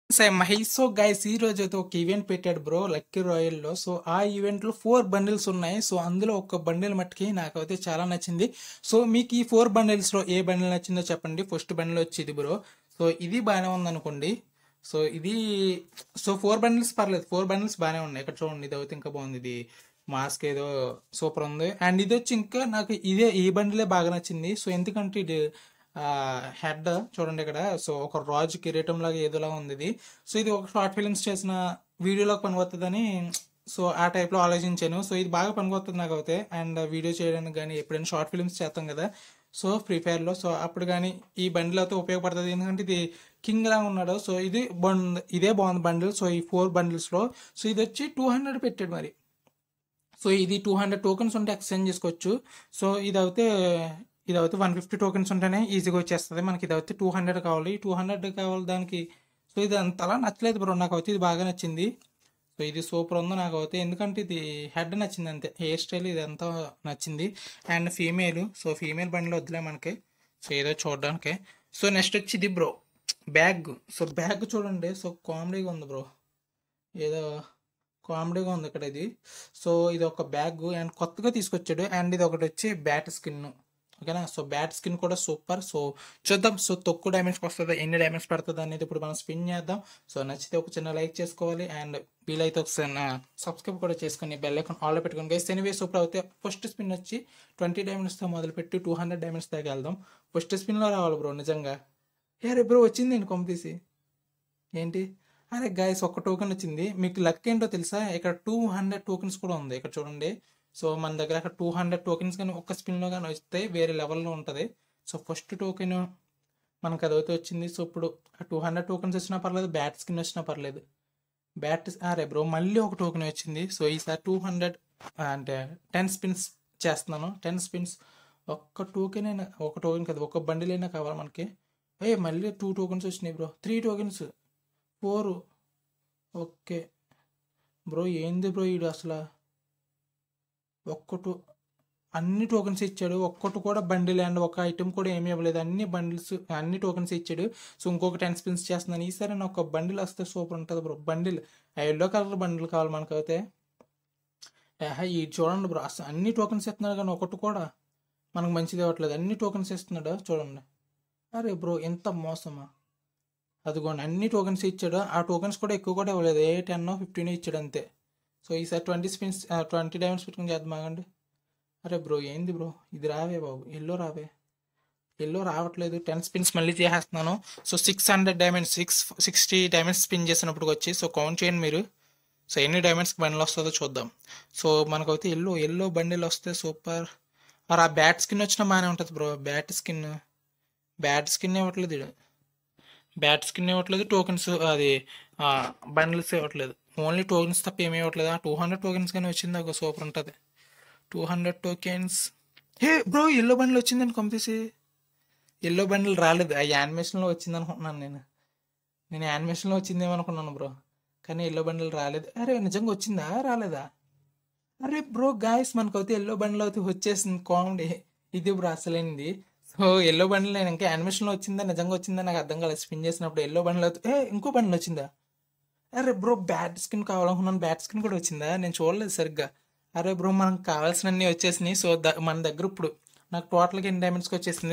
సే Mahesh so guys ఈ రోజు అయితే ఒక ఈవెంట్ పెట్టాడు బ్రో లక్కీ రాయల్ లో సో ఆ ఈవెంట్ లో ఫోర్ బండిల్స్ ఉన్నాయి సో అందులో ఒక బండిల్ మట్టుకి నాకైతే చాలా నచ్చింది సో మీకు ఈ ఫోర్ బండిల్స్ లో ఏ బండిల్ నచ్చిందో చెప్పండి ఫస్ట్ బండిల్ వచ్చి ఇది బ్రో సో ఇది బాగానే ఉంది అనుకోండి సో ఇది సో ఫోర్ బండిల్స్ పర్లేదు ఫోర్ బండిల్స్ బాగానే ఉన్నాయి ఇక్కడ చూడండి ఇది అయితే ఇంకా బాగుంది ఇది మాస్క్ ఏదో సూపర్ ఉంది అండ్ ఇది వచ్చి ఇంకా నాకు ఇదే ఈ బండిలే బాగా నచ్చింది సో ఎందుకంటే ఇది హెడ్ చూడండి ఇక్కడ సో ఒక రాజు కిరీటం లాగా ఏదోలా ఉంది ఇది సో ఇది ఒక షార్ట్ ఫిలిమ్స్ చేసిన వీడియోలోకి పనికొస్తుందని సో ఆ టైప్లో ఆలోచించాను సో ఇది బాగా పనికొస్తుంది నాకు అయితే అండ్ వీడియో చేయడానికి కానీ ఎప్పుడైనా షార్ట్ ఫిల్మ్స్ చేస్తాం కదా సో ఫ్రీ ఫైర్లో సో అప్పుడు కానీ ఈ బండిల్ అయితే ఉపయోగపడుతుంది ఎందుకంటే ఇది కింగ్ లాగా ఉన్నాడు సో ఇది బాగుంది ఇదే బాగుంది బండిల్ సో ఈ ఫోర్ బండిల్స్లో సో ఇది వచ్చి టూ హండ్రెడ్ పెట్టాడు మరి సో ఇది టూ హండ్రెడ్ టోకెన్స్ ఉంటే ఎక్స్చేంజ్ చేసుకోవచ్చు సో ఇది అయితే ఇది అయితే వన్ ఫిఫ్టీ టోకెన్స్ ఉంటేనే ఈజీగా వచ్చేస్తుంది మనకి ఇది అయితే టూ హండ్రెడ్ కావాలి టూ హండ్రెడ్ కావాలి దానికి సో ఇది అంతలా నచ్చలేదు బ్రో నాకు అయితే ఇది బాగా నచ్చింది సో ఇది సూపర్ ఉంది నాకు అయితే ఎందుకంటే ఇది హెడ్ నచ్చింది అంతే హెయిర్ స్టైల్ ఇది అంతా నచ్చింది అండ్ ఫీమేల్ సో ఫీమేల్ బండిలో వద్దులే మనకి సో ఏదో చూడడానికి సో నెక్స్ట్ వచ్చి ఇది బ్రో బ్యాగ్ సో బ్యాగ్ చూడండి సో కామెడీగా ఉంది బ్రో ఏదో కామెడీగా ఉంది ఇక్కడ ఇది సో ఇది ఒక బ్యాగ్ అండ్ కొత్తగా తీసుకొచ్చాడు అండ్ ఇది ఒకటి వచ్చి బ్యాట్ స్కిన్ ఓకేనా సో బ్యాట్ స్కిన్ కూడా సూపర్ సో చూద్దాం సో తక్కువ డ్యామేజ్కి వస్తుంది ఎన్ని డ్యామేజ్ పడుతుంది అనేది ఇప్పుడు మనం స్పిన్ చేద్దాం సో నచ్చితే ఒక చిన్న లైక్ చేసుకోవాలి అండ్ వీలైతే ఒకసారి సబ్స్క్రైబ్ కూడా చేసుకుని బెల్ ఐకాన్ ఆల్లో పెట్టుకుని గైస్ ఎనీవే సూపర్ అవుతే ఫస్ట్ స్పిన్ వచ్చి ట్వంటీ డ్యామేజ్తో మొదలుపెట్టి టూ హండ్రెడ్ డ్యామేజ్ దాకా వెళ్దాం ఫస్ట్ స్పిన్లో రావాలి బ్రో నిజంగా ఏ రే బ్రో వచ్చింది నేను కొంపతీసి ఏంటి అరే గాయస్ ఒక్క టోకెన్ వచ్చింది మీకు లక్ ఏంటో తెలుసా ఇక్కడ టూ హండ్రెడ్ టోకెన్స్ కూడా ఉంది ఇక్కడ చూడండి సో మన దగ్గర అక్కడ టూ హండ్రెడ్ టోకెన్స్ కానీ ఒక్క స్పిన్లో కానీ వస్తే వేరే లెవెల్లో ఉంటుంది సో ఫస్ట్ టోకెన్ మనకు అదైతే వచ్చింది సో ఇప్పుడు టూ హండ్రెడ్ టోకెన్స్ వచ్చినా పర్లేదు బ్యాట్ స్కిన్ వచ్చినా పర్లేదు బ్యాట్ అరే బ్రో మళ్ళీ ఒక టోకెన్ వచ్చింది సో ఈసారి టూ హండ్రెడ్ అంటే టెన్ స్పిన్స్ చేస్తున్నాను టెన్ స్పిన్స్ ఒక్క టోకెన్ అయినా ఒక టోకెన్ కదా ఒక బండిల్ అయినా కావాలి మనకి ఏ మళ్ళీ టూ టోకెన్స్ వచ్చినాయి bro three tokens four okay bro ఏంది బ్రో ఈడు అసలు ఒక్కటు అన్ని టోకెన్స్ ఇచ్చాడు ఒక్కటి కూడా బండిల్ అండ్ ఒక ఐటెం కూడా ఏమీ ఇవ్వలేదు అన్ని బండిల్స్ అన్ని టోకెన్స్ ఇచ్చాడు సో ఇంకొక టెన్ స్పిన్స్ చేస్తున్నాను ఈసారి నాకు ఒక బండిల్ వస్తే సూపర్ ఉంటుంది బ్రో బండిల్ ఆ ఎల్లో కలర్ బండిల్ కావాలి మనకైతే ఏహా ఈ చూడండి బ్రో అసలు అన్ని టోకెన్స్ ఇస్తున్నాడు కానీ ఒకటి కూడా మనకు మంచిది ఇవ్వట్లేదు అన్ని టోకెన్స్ ఇస్తున్నాడు చూడండి అరే బ్రో ఎంత మోసమా అదిగోండి అన్ని టోకెన్స్ ఇచ్చాడు ఆ టోకెన్స్ కూడా ఎక్కువ కూడా ఇవ్వలేదు ఏ టెన్ ఫిఫ్టీన్ ఇచ్చాడు అంతే సో ఈసారి ట్వంటీ స్పిన్స్ ట్వంటీ డైమండ్స్ పెట్టుకుని చేద్దాం ఆగండి అరే బ్రో ఏంది బ్రో ఇది రావే బాబు ఎల్లో రావే ఎల్లో రావట్లేదు టెన్ స్పిన్స్ మళ్ళీ చేసేస్తున్నాను so six hundred diamonds six sixty diamonds spin చేసినప్పుడు వచ్చి సో కౌంట్ చేయండి మీరు సో ఎన్ని డైమండ్స్కి బండిల్ వస్తుందో చూద్దాం సో మనకైతే ఎల్లో ఎల్లో బండిల్ వస్తే సూపర్ మరి ఆ బ్యాట్ స్కిన్ వచ్చినా బాగానే ఉంటుంది bro bat skin bat skin ఇవ్వట్లేదు ఈడు. బ్యాట్ స్కిన్ ఇవ్వట్లేదు టోకెన్స్ అది బండిల్స్ ఇవ్వట్లేదు ఓన్లీ టోకెన్స్ తప్ప ఏమీ ఇవ్వట్లేదు ఆ టూ హండ్రెడ్ టోకెన్స్ కానీ వచ్చింది ఒక సూపర్ ఉంటుంది two hundred tokens hey bro yellow bundle వచ్చిందని కొంపతీసి ఎల్లో బండిల్ రాలేదు ఆ యానిమేషన్లో వచ్చింది అనుకుంటున్నాను నేను నేను యానిమేషన్లో వచ్చిందేమో అనుకున్నాను బ్రో కానీ ఎల్లో బండిల్ రాలేదు అరే నిజంగా వచ్చిందా రాలేదా అరే బ్రో గాయస్ మనకైతే ఎల్లో బండిల్ అయితే వచ్చేసింది కామెడీ ఇది బ్రో అసలైంది సో ఎల్లో బండిల్ నేను ఇంకా యానిమేషన్లో వచ్చిందా నిజంగా వచ్చిందా నాకు అర్థం కాలేదు స్పిన్ చేసినప్పుడు ఎల్లో బండిల్ అయితే ఏ ఇంకో బండిల్ వచ్చిందా అరే బ్రో బ్యాట్ స్కిన్ కావాలనుకున్నాను బ్యాట్ స్కిన్ కూడా వచ్చిందా నేను చూడలేదు సరిగ్గా అరే బ్రో మనకు కావాల్సినన్ని వచ్చేసినాయి సో ద మన దగ్గర ఇప్పుడు నాకు టోటల్గా ఎన్ని డైమండ్స్కి వచ్చేసింది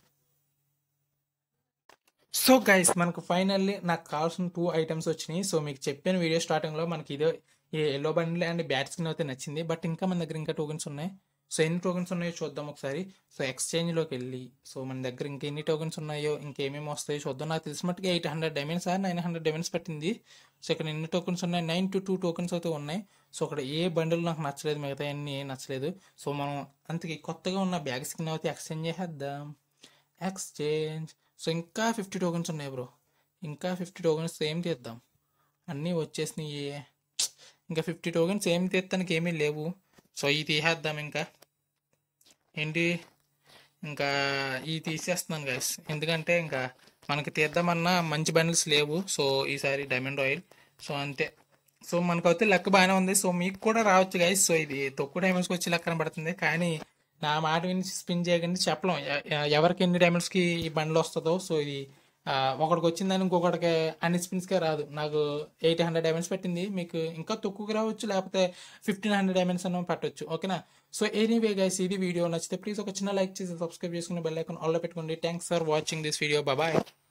సో గైస్ మనకు ఫైనల్లీ నాకు కావాల్సిన టూ ఐటమ్స్ వచ్చినాయి సో మీకు చెప్పిన వీడియో స్టార్టింగ్లో మనకి ఇదే ఈ yellow bundle and bat skin అయితే నచ్చింది బట్ ఇంకా మన దగ్గర ఇంకా టోకెన్స్ ఉన్నాయి సో ఎన్ని టోకెన్స్ ఉన్నాయో చూద్దాం ఒకసారి సో ఎక్స్చేంజ్లోకి వెళ్ళి సో మన దగ్గర ఇంకా ఎన్ని టోకెన్స్ ఉన్నాయో ఇంకేమేమి వస్తాయో చూద్దాం నాకు తెలిసిన మట్టుగా ఎయిట్ హండ్రెడ్ డైమండ్స్ ఆ నైన్ హండ్రెడ్ డైమండ్స్ పట్టింది సో ఇక్కడ ఎన్ని టోకెన్స్ ఉన్నాయి నైన్ టు టూ టోకెన్స్ అయితే ఉన్నాయి సో అక్కడ ఏ బండిల్ నాకు నచ్చలేదు మిగతా అన్ని ఏం నచ్చలేదు సో మనం అంతకి కొత్తగా ఉన్న బ్యాగ్ స్కిన్ అయితే ఎక్స్చేంజ్ చేసేద్దాం ఎక్స్చేంజ్ సో ఇంకా ఫిఫ్టీ టోకెన్స్ ఉన్నాయి బ్రో ఇంకా ఫిఫ్టీ టోకెన్స్ ఏం తీద్దాం అన్నీ వచ్చేసినాయి ఇంకా ఫిఫ్టీ టోకెన్స్ ఏం తీస్తానికి ఏమీ లేవు సో ఇవి తీసేద్దాం ఇంకా ఏంటి ఇంకా ఇవి తీసేస్తున్నాను గైస్ ఎందుకంటే ఇంకా మనకి తీద్దామన్నా మంచి బండిల్స్ లేవు సో ఈసారి డైమండ్ ఆయిల్ సో అంతే సో మనకైతే లెక్క బాగానే ఉంది సో మీకు కూడా రావచ్చు గైస్ సో ఇది తక్కువ డైమండ్స్కి వచ్చి లెక్కన పడుతుంది కానీ నా మాట విని స్పిన్ చేయకండి చెప్పలేం ఎ- ఎ- ఎవరికి ఎన్ని డైమండ్స్కి ఈ బండ్లు వస్తుందో సో ఇది ఆ, ఒకడికి వచ్చిందని ఇంకొకటికి అన్ని స్పిన్స్కే రాదు నాకు ఎయిట్ హండ్రెడ్ డైమండ్స్ పెట్టింది మీకు ఇంకా తక్కువగా రావచ్చు లేకపోతే ఫిఫ్టీన్ హండ్రెడ్ డైమండ్స్ అన్న పెట్టవచ్చు ఓకేనా సో ఎనీవే గైస్ ఇది వీడియో నచ్చితే ప్లీజ్ ఒక చిన్న లైక్ చేసి సబ్స్క్రైబ్ చేసుకుని బెల్ ఐకాన్ ఆల్లో పెట్టుకోండి thanks for watching this video bye